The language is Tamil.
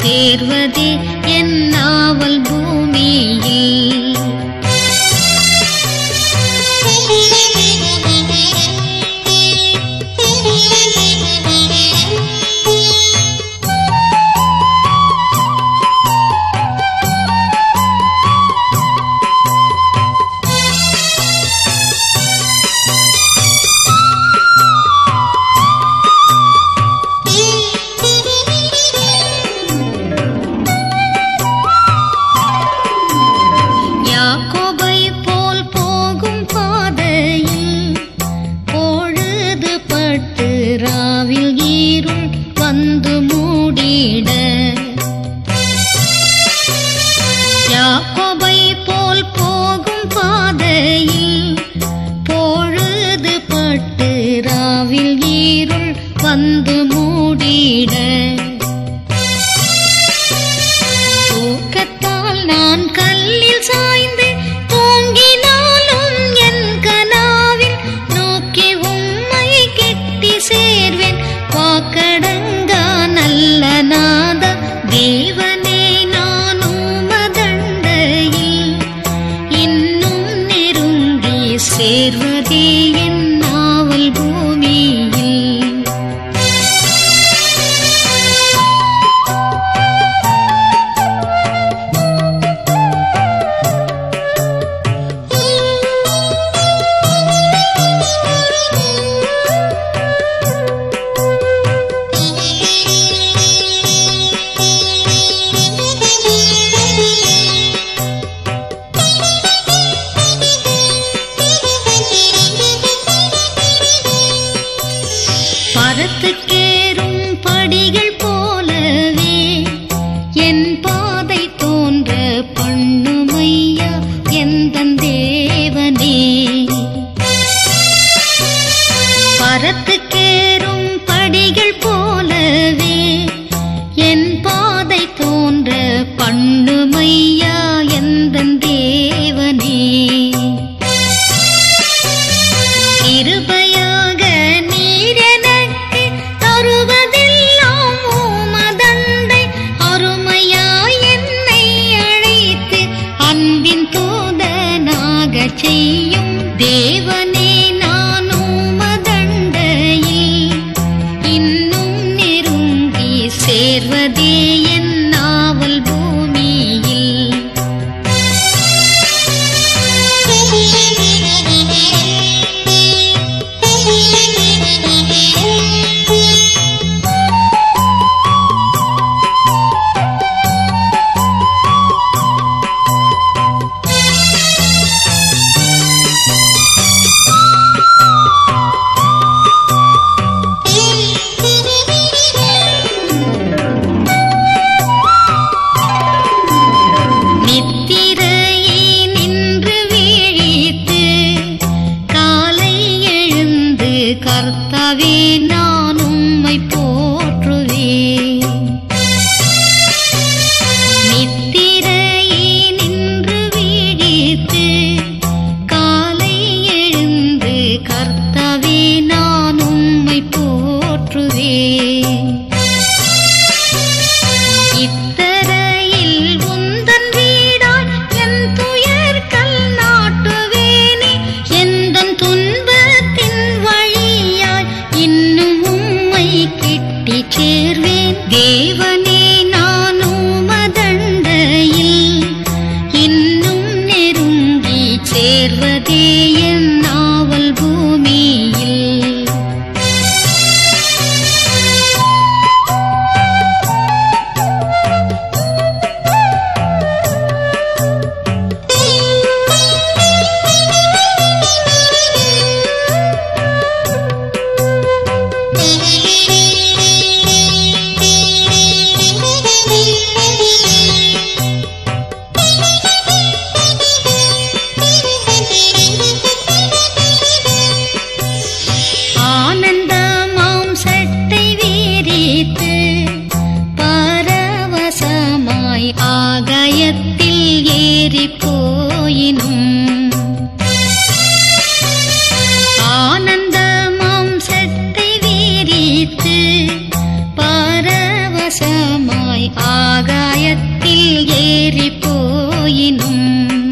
சேர்வதே என் நாவல் பூமியில் யாக்கோபை போல் போகும் பாதையில் பொழுது பட்டு ராவில் ஈருள் வந்து மூடிட யாக்கோபை போல் போகும் பாதையில் பொழுது பட்டு ராவில் ஈருள் வந்து மூடிட தூக்கத்தால் நான் கல்லில் சாய்ந்து தூங்கினாலும் என் கனாவில் நோக்கி உம்மை கெட்டி சேர்வேன் வாக்கடங்கா நல்ல நாத தேவனே நானும் மதண்டையில் இன்னும் நெருங்கி சேர்வதே என் நாவல் பூமியில் பரத்துக்கேறும் படிகள் போலவே என் பாதை தோன்ற பண்ணுமையா எந்தன் தேவனே பரத்துக்கேறும் படிகள் போலவே என் பாதை தோன்ற பண்ணுமையா எந்தன் தேவனே கிருபையாக நீர் எனக்கு தருவதெல்லாம் உமதண்டை அருமையாய் என்னை அழைத்து அன்பின் தூதனாக செய்யும் தேவனே நானும் மதண்டையில் இன்னும் நெருங்கி சேர்வதே என் நாவல் பூமியில் நித்திரையை நின்று வீழித்து காலை எழுந்து கர்த்தாவே நான் உம்மை போற்றுவேன் நித்திரையை நின்று வீழித்து காலை எழுந்து கர்த்தாவே நான் உம்மை போற்றுவேன் இத்தரையில் உந்தன் வீடாய் என் துயர்கள் நாட்டுவேனே எந்தன் துன்பத்தின் வழியாய் இன்னும் உம்மை கிட்டி சேர்வேன் தேவனே நானும் மதண்டையில் இன்னும் நெருங்கி சேர்வதே என் நாவல் பூமியில் வசமாய் ஆகாயத்தில் ஏறி போயினும்